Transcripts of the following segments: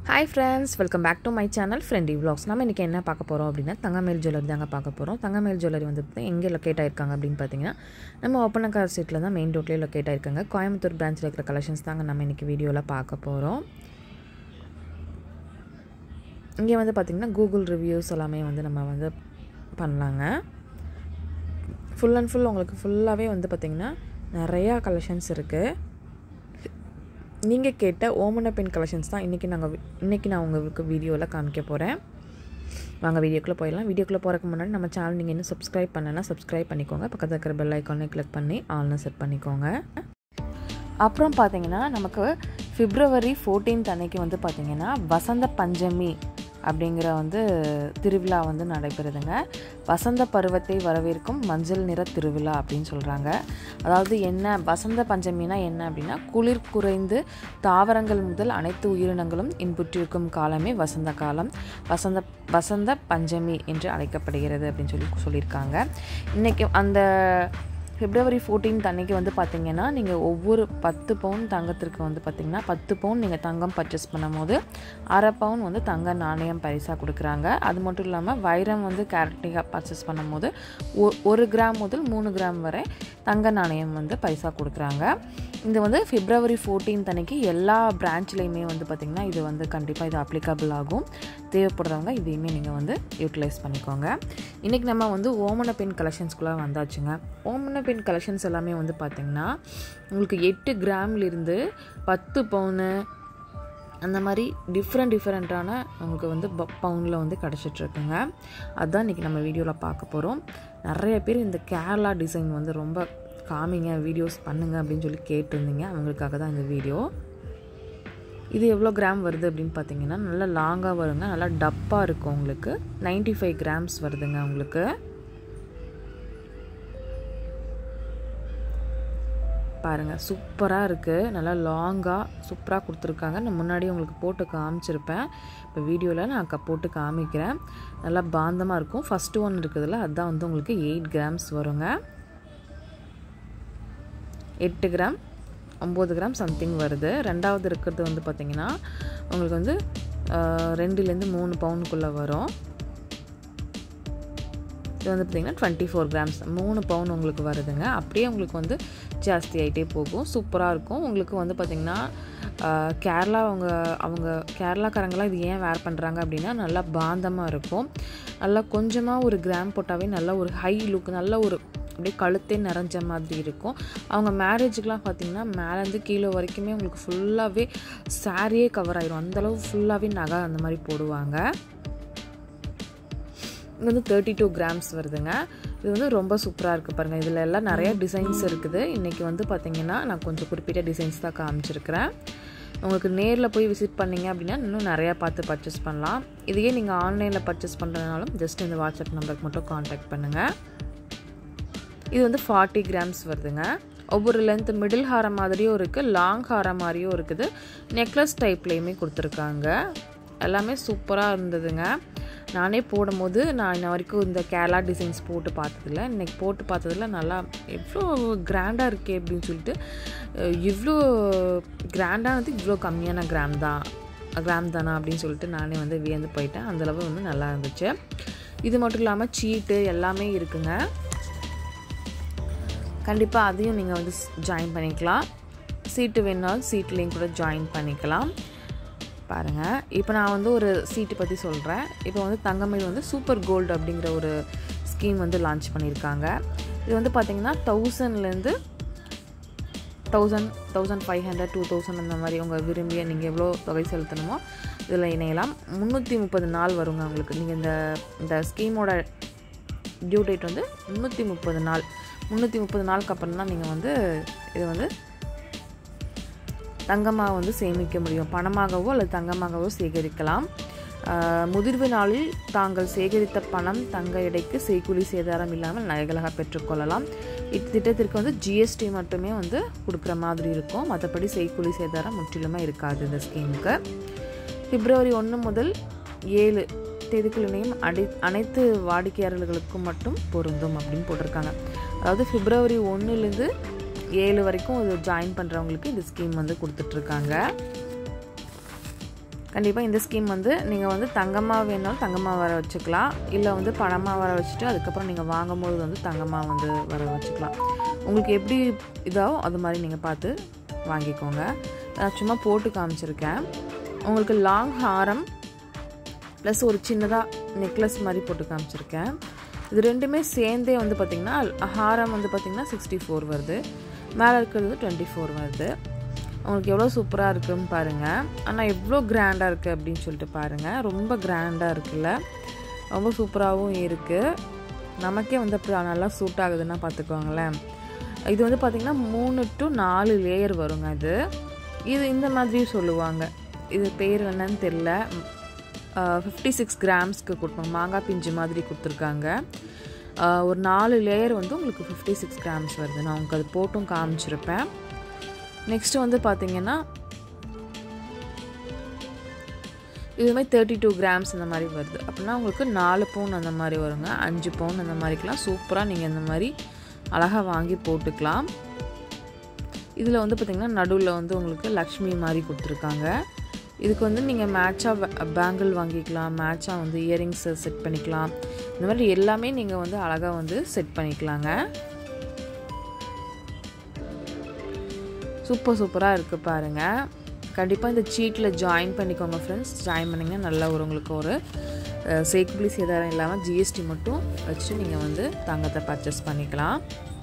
hi friends welcome back to my channel ஃப்ரெண்டி vlogs நம்ம இன்றைக்கி என்ன பார்க்க போகிறோம் அப்படின்னா தங்கமேல் ஜுவல்லரி தாங்க பார்க்க போகிறோம் தங்கமேல் ஜுவல்லரி வந்து எங்கே லொக்கேட் ஆயிருக்காங்க அப்படின்னு பார்த்தீங்கன்னா நம்ம ஒப்பனக்கார் ஸ்ட்ரீட்டில் தான் மெயின் ரோட்லேயே லொக்கேட் ஆயிருக்காங்க கோயம்புத்தூர் பிரான்ச்சில் இருக்கிற கலெக்ஷன்ஸ் தாங்க நம்ம இன்றைக்கி வீடியோவில் பார்க்க போகிறோம் இங்கே வந்து பார்த்திங்கன்னா கூகுள் ரிவ்யூஸ் எல்லாமே வந்து நம்ம வந்து பண்ணலாங்க ஃபுல் அண்ட் ஃபுல் உங்களுக்கு ஃபுல்லாகவே வந்து பார்த்திங்கன்னா நிறையா கலெக்ஷன்ஸ் இருக்குது நீங்கள் கேட்ட ஓமன பெண் கலெக்ஷன்ஸ் தான் இன்றைக்கி நாங்கள் இன்றைக்கி நான் உங்களுக்கு வீடியோவில் காமிக்க போகிறேன் வாங்க வீடியோக்குள்ளே போயிடலாம் வீடியோக்குள்ளே போகிறதுக்கு முன்னாடி நம்ம சேனல் நீங்கள் இன்னும் சப்ஸ்கிரைப் பண்ணலைன்னா சப்ஸ்கிரைப் பண்ணிக்கோங்க பக்கத்தில் இருக்கிற பெல் ஐக்கானை கிளிக் பண்ணி ஆல்னு செட் பண்ணிக்கோங்க அப்புறம் பார்த்தீங்கன்னா நமக்கு பிப்ரவரி ஃபோர்டீன்த் அன்னைக்கு வந்து பார்த்திங்கன்னா வசந்த பஞ்சமி அப்படிங்கிற வந்து திருவிழா வந்து நடைபெறுதுங்க வசந்த பருவத்தை வரவேற்கும் மஞ்சள் நிற திருவிழா அப்படின்னு சொல்கிறாங்க அதாவது என்ன வசந்த பஞ்சமினா என்ன அப்படின்னா குளிர் குறைந்து தாவரங்கள் முதல் அனைத்து உயிரினங்களும் இன்புற்றிருக்கும் காலமே வசந்த காலம் வசந்த வசந்த பஞ்சமி என்று அழைக்கப்படுகிறது அப்படின்னு சொல்லி சொல்லியிருக்காங்க இன்றைக்கி அந்த பிப்ரவரி ஃபோர்டீன்த் அன்னைக்கு வந்து பார்த்தீங்கன்னா நீங்கள் ஒவ்வொரு பத்து பவுன் தங்கத்திற்கு வந்து பார்த்தீங்கன்னா பத்து பவுன் நீங்கள் தங்கம் பர்ச்சேஸ் பண்ணும்போது அரை பவுன் வந்து தங்க நாணயம் பரிசாக கொடுக்குறாங்க அது மட்டும் இல்லாமல் வைரம் வந்து கேரட்டிங்காக பர்ச்சேஸ் பண்ணும்போது ஒ- ஒரு கிராம் முதல் மூணு கிராம் வரை தங்க நாணயம் வந்து பரிசாக கொடுக்குறாங்க இது வந்து பிப்ரவரி ஃபோர்டீன்த் அன்னைக்கு எல்லா பிரான்ச்லேயுமே வந்து பார்த்திங்கன்னா இது வந்து கண்டிப்பாக இது அப்ளிகபிள் ஆகும் தேவைப்படுறவங்க இதையுமே நீங்கள் வந்து யூட்டிலைஸ் பண்ணிக்கோங்க இன்றைக்கி நம்ம வந்து ஓமன பெண் கலெக்ஷன்ஸ்குள்ளே வந்தாச்சுங்க ஓமன பெண் கலெக்ஷன்ஸ் எல்லாமே வந்து பார்த்திங்கன்னா உங்களுக்கு எட்டு கிராம்லேருந்து பத்து பவுனு அந்த மாதிரி டிஃப்ரெண்ட் டிஃப்ரெண்ட்டான உங்களுக்கு வந்து பவுனில் வந்து கிடச்சிட்ருக்குங்க அதுதான் இன்றைக்கி நம்ம வீடியோவில் பார்க்க போகிறோம் நிறைய பேர் இந்த கேரளா டிசைன் வந்து ரொம்ப காமிங்க வீடியோஸ் பண்ணுங்க அப்படின்னு சொல்லி கேட்டிருந்தீங்க அவங்களுக்காக தான் இந்த வீடியோ இது எவ்வளோ கிராம் வருது அப்படின்னு பார்த்தீங்கன்னா நல்லா லாங்காக வருங்க நல்லா டப்பாக இருக்கும் உங்களுக்கு 95 ஃபைவ் கிராம்ஸ் வருதுங்க உங்களுக்கு பாருங்கள் சூப்பராக இருக்குது நல்லா லாங்காக சூப்பராக கொடுத்துருக்காங்க நான் முன்னாடி உங்களுக்கு போட்டு காமிச்சிருப்பேன் இப்போ வீடியோவில் நான் க போட்டு காமிக்கிறேன் நல்லா பாந்தமாக இருக்கும் ஃபஸ்ட்டு ஒன் இருக்குதுல்ல அதுதான் வந்து உங்களுக்கு எயிட் கிராம்ஸ் வருங்க எட்டு கிராம் ஒம்பது கிராம் சம்திங் வருது ரெண்டாவது இருக்கிறது வந்து பார்த்திங்கன்னா உங்களுக்கு வந்து ஆஹ், ரெண்டுலேருந்து மூணு பவுனுக்குள்ளே வரும் இது வந்து பார்த்திங்கன்னா டுவெண்ட்டி ஃபோர் கிராம்ஸ் மூணு பவுன் உங்களுக்கு வருதுங்க அப்படியே உங்களுக்கு வந்து ஜாஸ்தி ஆகிட்டே போகும் சூப்பராக இருக்கும் உங்களுக்கு வந்து பார்த்திங்கன்னா ஆஹ், கேரளா அவங்க அவங்க கேரளாக்காரங்களாம் இது ஏன் வேர் பண்ணுறாங்க அப்படின்னா நல்லா பாந்தமாக இருக்கும் நல்லா கொஞ்சமாக ஒரு கிராம் போட்டாவே நல்ல ஒரு ஹை லுக் நல்ல ஒரு அப்படியே கழுத்தே நிறைஞ்ச மாதிரி இருக்கும் அவங்க மேரேஜுக்கெலாம் பார்த்தீங்கன்னா மேலேருந்து கீழே வரைக்குமே உங்களுக்கு ஃபுல்லாகவே சாரியே கவர் ஆயிரும் அந்தளவு ஃபுல்லாகவே நகை அந்த மாதிரி போடுவாங்க இது வந்து தேர்ட்டி டூ கிராம்ஸ் வருதுங்க இது வந்து ரொம்ப சூப்பராக இருக்குது பாருங்கள் இதில் எல்லாம் நிறைய டிசைன்ஸ் இருக்குது இன்றைக்கி வந்து பார்த்தீங்கன்னா நான் கொஞ்சம் குறிப்பிட்ட டிசைன்ஸ் தான் காமிச்சிருக்கிறேன் உங்களுக்கு நேரில் போய் விசிட் பண்ணீங்க அப்படின்னா இன்னும் நிறையா பார்த்து பர்ச்சேஸ் பண்ணலாம் இதையே நீங்கள் ஆன்லைனில் பர்ச்சேஸ் பண்ணுறதுனாலும் ஜஸ்ட் இந்த வாட்ஸ்அப் நம்பருக்கு மட்டும் காண்டாக்ட் பண்ணுங்கள் இது வந்து ஃபார்ட்டி கிராம்ஸ் வருதுங்க ஒவ்வொரு லென்த் மிடில் ஹாரம் மாதிரியும் இருக்குது லாங் ஹாரம் மாதிரியும் இருக்குது நெக்லஸ் டைப்லேயுமே கொடுத்துருக்காங்க எல்லாமே சூப்பராக இருந்ததுங்க நானே போடும்போது நான் இன்ன வரைக்கும் இந்த கேரளா டிசைன்ஸ் போட்டு பார்த்ததில்ல இன்னைக்கு போட்டு பார்த்ததுல நல்லா எவ்வளோ கிராண்டாக இருக்கே அப்படின்னு சொல்லிட்டு அஹ், இவ்வளோ கிராண்டானது இவ்வளோ கம்மியான கிராம் தான் கிராம் தானா அப்படின்னு சொல்லிட்டு நானே வந்து வியந்து போயிட்டேன் அந்தளவு வந்து நல்லா இருந்துச்சு இது மட்டும் இல்லாமல் சீட்டு எல்லாமே இருக்குங்க கண்டிப்பாக அதையும் நீங்கள் வந்து ஜாயின் பண்ணிக்கலாம் சீட்டு வேணாலும் சீட்லேயும் கூட ஜாயின் பண்ணிக்கலாம் பாருங்கள் இப்போ நான் வந்து ஒரு சீட்டு பற்றி சொல்கிறேன் இப்போ வந்து தங்கமயில் வந்து சூப்பர் கோல்டு அப்படிங்கிற ஒரு ஸ்கீம் வந்து லான்ச் பண்ணியிருக்காங்க இது வந்து பார்த்தீங்கன்னா தௌசண்ட்லேருந்து thousand thousand five hundred two thousand அந்த மாதிரி உங்கள் விரும்பிய நீங்கள் எவ்வளோ தொகை செலுத்தணுமோ இதில் இணையலாம் முந்நூற்றி முப்பது நாள் வருங்க உங்களுக்கு நீங்கள் இந்த இந்த ஸ்கீமோட டியூ டேட் வந்து முந்நூற்றி முப்பது நாள் முந்நூற்றி முப்பது நாளுக்கு அப்புறம் தான் நீங்கள் வந்து இதை வந்து தங்கமாக வந்து சேமிக்க முடியும் பணமாகவோ அல்லது தங்கமாகவோ சேகரிக்கலாம் ஆஹ் முதிர்வு நாளில் தாங்கள் சேகரித்த பணம் தங்க எடைக்கு செய்கூலி சேதாரம் இல்லாமல் நகைகளாக பெற்றுக்கொள்ளலாம் இத்திட்டத்திற்கு வந்து ஜிஎஸ்டி மட்டுமே வந்து கொடுக்குற மாதிரி இருக்கும் மற்றபடி செய்கூலி சேதாரம் முற்றிலுமே இருக்காது இந்த ஸ்கீமுக்கு பிப்ரவரி ஒன்று முதல் ஏழு தேதிக்குள் இணையும் அடை அனைத்து வாடிக்கையாளர்களுக்கும் மட்டும் பொருந்தும் அப்படின்னு போட்டிருக்காங்க அதாவது பிப்ரவரி ஒன்றுலேருந்து ஏழு வரைக்கும் இது ஜாயின் பண்ணுறவங்களுக்கு இந்த ஸ்கீம் வந்து கொடுத்துட்ருக்காங்க கண்டிப்பாக இந்த ஸ்கீம் வந்து நீங்கள் வந்து தங்கமாக வேணாலும் தங்கமாக வர வச்சுக்கலாம் இல்லை வந்து பணமாக வர வச்சுட்டு அதுக்கப்புறம் நீங்கள் வாங்கும்போது வந்து தங்கமாக வந்து வர வச்சுக்கலாம் உங்களுக்கு எப்படி இதாகோ அது மாதிரி நீங்கள் பார்த்து வாங்கிக்கோங்க நான் சும்மா போட்டு காமிச்சிருக்கேன் உங்களுக்கு லாங் ஹாரம் ப்ளஸ் ஒரு சின்னதாக நெக்லஸ் மாதிரி போட்டு காமிச்சிருக்கேன் இது ரெண்டுமே சேர்ந்தே வந்து பார்த்திங்கன்னா ஹாரம் வந்து பார்த்திங்கன்னா சிக்ஸ்டி ஃபோர் வருது மேலே இருக்கிறது டுவெண்ட்டி ஃபோர் வருது உங்களுக்கு எவ்வளோ சூப்பராக இருக்குன்னு பாருங்கள் ஆனால் எவ்வளோ கிராண்டாக இருக்குது அப்படின்னு சொல்லிட்டு பாருங்கள் ரொம்ப கிராண்டாக இருக்குல்ல ரொம்ப சூப்பராகவும் இருக்குது நமக்கே வந்து அப்படி நல்லா சூட் ஆகுதுன்னா பார்த்துக்கோங்களேன் இது வந்து பார்த்திங்கன்னா மூணு டு நாலு லேயர் வருங்க இது இது இந்த மாதிரியும் சொல்லுவாங்க இது பேர் என்னன்னு தெரில ஃபிஃப்டி சிக்ஸ் கிராம்ஸ்க்கு கொடுப்பாங்க மாங்காய் பிஞ்சு மாதிரி கொடுத்துருக்காங்க ஒரு நாலு லேயர் வந்து உங்களுக்கு ஃபிஃப்டி சிக்ஸ் கிராம்ஸ் வருது நான் உங்களுக்கு அது போட்டும் காமிச்சிருப்பேன் நெக்ஸ்ட்டு வந்து பார்த்திங்கன்னா இதுமாதிரி தேர்ட்டி டூ கிராம்ஸ் இந்த மாதிரி வருது அப்படின்னா உங்களுக்கு நாலு பவுன் அந்த மாதிரி வருங்க அஞ்சு பவுன் அந்த மாதிரிக்கெலாம் சூப்பராக நீங்கள் இந்த மாதிரி அழகாக வாங்கி போட்டுக்கலாம் இதில் வந்து பார்த்திங்கன்னா நடுவில் வந்து உங்களுக்கு லக்ஷ்மி மாதிரி கொடுத்துருக்காங்க இதுக்கு வந்து நீங்கள் மேட்சாக பேங்கிள் வாங்கிக்கலாம் மேட்சாக வந்து இயரிங்ஸை செட் பண்ணிக்கலாம் இந்த மாதிரி எல்லாமே நீங்கள் வந்து அழகாக வந்து செட் பண்ணிக்கலாங்க சூப்பர் சூப்பராக இருக்குது பாருங்கள் கண்டிப்பாக இந்த சீட்டில் ஜாயின் பண்ணிக்கோங்க ஃப்ரெண்ட்ஸ் ஜாயின் பண்ணிங்கன்னா நல்லா ஒரு உங்களுக்கு ஒரு சேக்குபிளி சேதாரம் இல்லாமல் ஜிஎஸ்டி மட்டும் வச்சுட்டு நீங்கள் வந்து தங்கத்தை பர்ச்சேஸ் பண்ணிக்கலாம்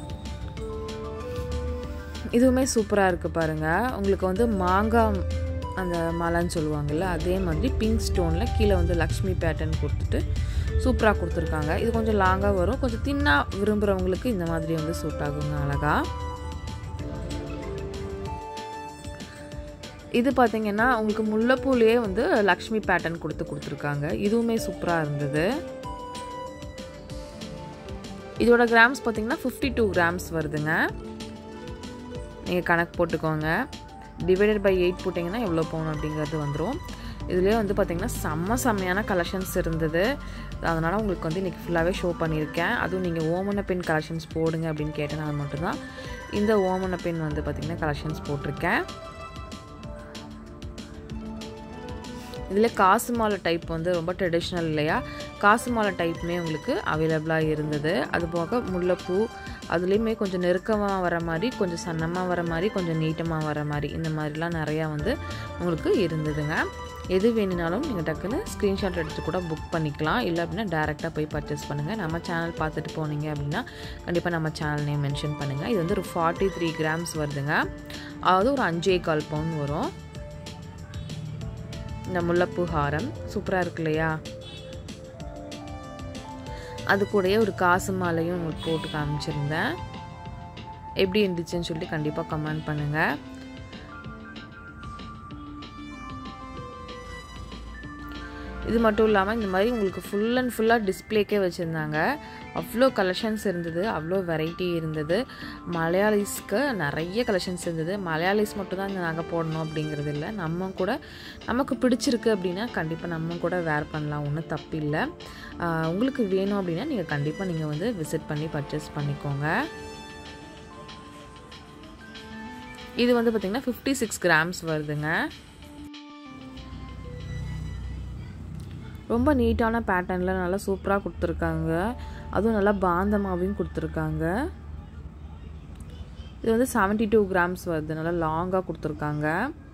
இதுவுமே சூப்பராக இருக்குது பாருங்கள் உங்களுக்கு வந்து மாங்காய் அந்த மலைன்னு சொல்லுவாங்கள்ல அதே மாதிரி பிங்க் ஸ்டோனில் கீழே வந்து லக்ஷ்மி பேட்டர்ன் கொடுத்துட்டு சூப்பராக கொடுத்துருக்காங்க இது கொஞ்சம் லாங்காக வரும் கொஞ்சம் தின்னாக விரும்புகிறவங்களுக்கு இந்த மாதிரி வந்து சூட் ஆகுங்க அழகாக இது பார்த்திங்கன்னா உங்களுக்கு முல்லைப்பூலேயே வந்து லக்ஷ்மி பேட்டர்ன் கொடுத்து கொடுத்துருக்காங்க இதுவுமே சூப்பராக இருந்தது இதோட கிராம்ஸ் பார்த்திங்கன்னா ஃபிஃப்டி டூ கிராம்ஸ் வருதுங்க நீங்கள் கணக்கு போட்டுக்கோங்க டிவைடட் பை எயிட் போட்டிங்கன்னா எவ்வளோ போகணும் அப்படிங்கிறது வந்துடும் இதுலேயே வந்து பார்த்திங்கன்னா செம்ம செம்மையான கலெக்ஷன்ஸ் இருந்தது அதனால் உங்களுக்கு வந்து இன்றைக்கி ஃபுல்லாகவே ஷோ பண்ணியிருக்கேன் அதுவும் நீங்கள் ஓமன பென் கலெக்ஷன்ஸ் போடுங்க அப்படின்னு கேட்டனால மட்டும்தான் இந்த ஓமன பென் வந்து பார்த்திங்கன்னா கலெக்ஷன்ஸ் போட்டிருக்கேன் இதில் காசு மாலை டைப் வந்து ரொம்ப ட்ரெடிஷ்னல் இல்லையா காசு மாலை டைப்புமே உங்களுக்கு அவைலபிளாக இருந்தது அது போக முல்லைப்பூ அதுலேயுமே கொஞ்சம் நெருக்கமாக வர மாதிரி கொஞ்சம் சன்னமாக வர மாதிரி கொஞ்சம் நீட்டமாக வர மாதிரி இந்த மாதிரிலாம் நிறையா வந்து உங்களுக்கு இருந்ததுங்க எது வேணுனாலும் நீங்கள் டக்குன்னு ஸ்க்ரீன்ஷாட் எடுத்து கூட புக் பண்ணிக்கலாம் இல்லை அப்படின்னா டேரெக்டாக போய் பர்ச்சேஸ் பண்ணுங்கள் நம்ம சேனல் பார்த்துட்டு போனீங்க அப்படின்னா கண்டிப்பாக நம்ம சேனல் நேம் மென்ஷன் பண்ணுங்கள் இது வந்து ஒரு ஃபார்ட்டி த்ரீ கிராம்ஸ் வருதுங்க அதாவது ஒரு அஞ்சே கால் பவுன் வரும் இந்த முல்லைப்பூ ஹாரம் சூப்பராக இருக்கு இல்லையா அது கூடயே ஒரு காசு மாலையும் உங்களுக்கு போட்டு காமிச்சிருந்தேன் எப்படி இருந்துச்சுன்னு சொல்லிட்டு கண்டிப்பாக கமெண்ட் பண்ணுங்கள் இது மட்டும் இல்லாமல் இந்த மாதிரி உங்களுக்கு ஃபுல் அண்ட் ஃபுல்லாக டிஸ்பிளேக்கே வச்சுருந்தாங்க அவ்வளோ கலெக்ஷன்ஸ் இருந்தது அவ்வளோ வெரைட்டி இருந்தது மலையாளிஸ்க்கு நிறைய கலெக்ஷன்ஸ் இருந்தது மலையாளிஸ் மட்டும் தான் இந்த நகை போடணும் அப்படிங்கிறது இல்லை நம்ம கூட நமக்கு பிடிச்சிருக்கு அப்படின்னா கண்டிப்பாக நம்ம கூட வேர் பண்ணலாம் ஒன்றும் தப்பு இல்லை உங்களுக்கு வேணும் அப்படின்னா நீங்கள் கண்டிப்பாக நீங்கள் வந்து விசிட் பண்ணி பர்ச்சேஸ் பண்ணிக்கோங்க இது வந்து பார்த்திங்கன்னா ஃபிஃப்டி சிக்ஸ் கிராம்ஸ் வருதுங்க ரொம்ப நீட்டான பேட்டர்னில் நல்லா சூப்பராக கொடுத்துருக்காங்க அதுவும் நல்லா பாந்தமாகவும் கொடுத்துருக்காங்க இது வந்து செவன்ட்டி டூ கிராம்ஸ் வருது நல்லா லாங்காக கொடுத்துருக்காங்க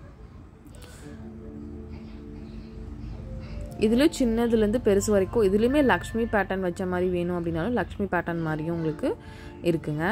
இதுலேயும் சின்னதுலேருந்து பெருசு வரைக்கும் இதுலேயுமே லக்ஷ்மி பேட்டர்ன் வச்ச மாதிரி வேணும் அப்படின்னாலும் லக்ஷ்மி பேட்டர்ன் மாதிரியும் உங்களுக்கு இருக்குங்க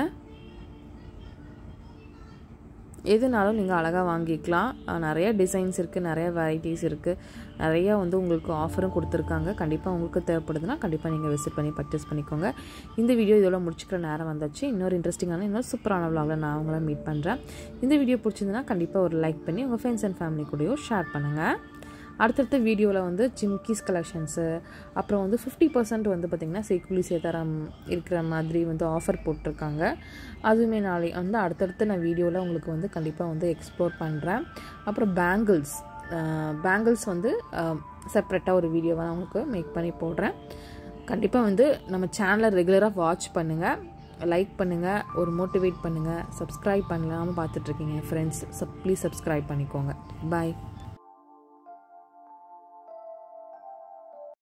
எதுனாலும் நீங்கள் அழகாக வாங்கிக்கலாம் நிறைய டிசைன்ஸ் இருக்குது நிறைய வெரைட்டிஸ் இருக்குது நிறையா வந்து உங்களுக்கு ஆஃபரும் கொடுத்துருக்காங்க கண்டிப்பாக உங்களுக்கு தேவைப்படுதுன்னா கண்டிப்பாக நீங்கள் விசிட் பண்ணி பர்ச்சேஸ் பண்ணிக்கோங்க இந்த வீடியோ இதோட முடிச்சுக்கிற நேரம் வந்தாச்சு இன்னொரு இன்ட்ரெஸ்டிங்கான இன்னொரு சூப்பரான விளாகில் நான் உங்களை மீட் பண்ணுறேன் இந்த வீடியோ பிடிச்சிருந்ததுன்னா கண்டிப்பாக ஒரு லைக் பண்ணி உங்கள் ஃப்ரெண்ட்ஸ் அண்ட் ஃபேமிலி கூடயோ ஷேர் பண்ணுங்கள் அடுத்தடுத்த வீடியோவில் வந்து ஜிம்கீஸ் கலெக்ஷன்ஸு அப்புறம் வந்து ஃபிஃப்டி பர்சன்ட் வந்து பார்த்திங்கன்னா சேக்குலி சேதாரம் இருக்கிற மாதிரி வந்து ஆஃபர் போட்டிருக்காங்க அதுவுமே நாளை வந்து அடுத்தடுத்து நான் வீடியோவில் உங்களுக்கு வந்து கண்டிப்பாக வந்து எக்ஸ்ப்ளோர் பண்ணுறேன் அப்புறம் பேங்கிள்ஸ் பேங்கிள்ஸ் வந்து செப்ரேட்டாக ஒரு வீடியோவை நான் உங்களுக்கு மேக் பண்ணி போடுறேன் கண்டிப்பாக வந்து நம்ம சேனலை ரெகுலராக வாட்ச் பண்ணுங்கள் லைக் பண்ணுங்கள் ஒரு மோட்டிவேட் பண்ணுங்கள் சப்ஸ்கிரைப் பண்ணலாமல் பார்த்துட்ருக்கீங்க ஃப்ரெண்ட்ஸ் சப் ப்ளீஸ் சப்ஸ்கிரைப் பண்ணிக்கோங்க பாய்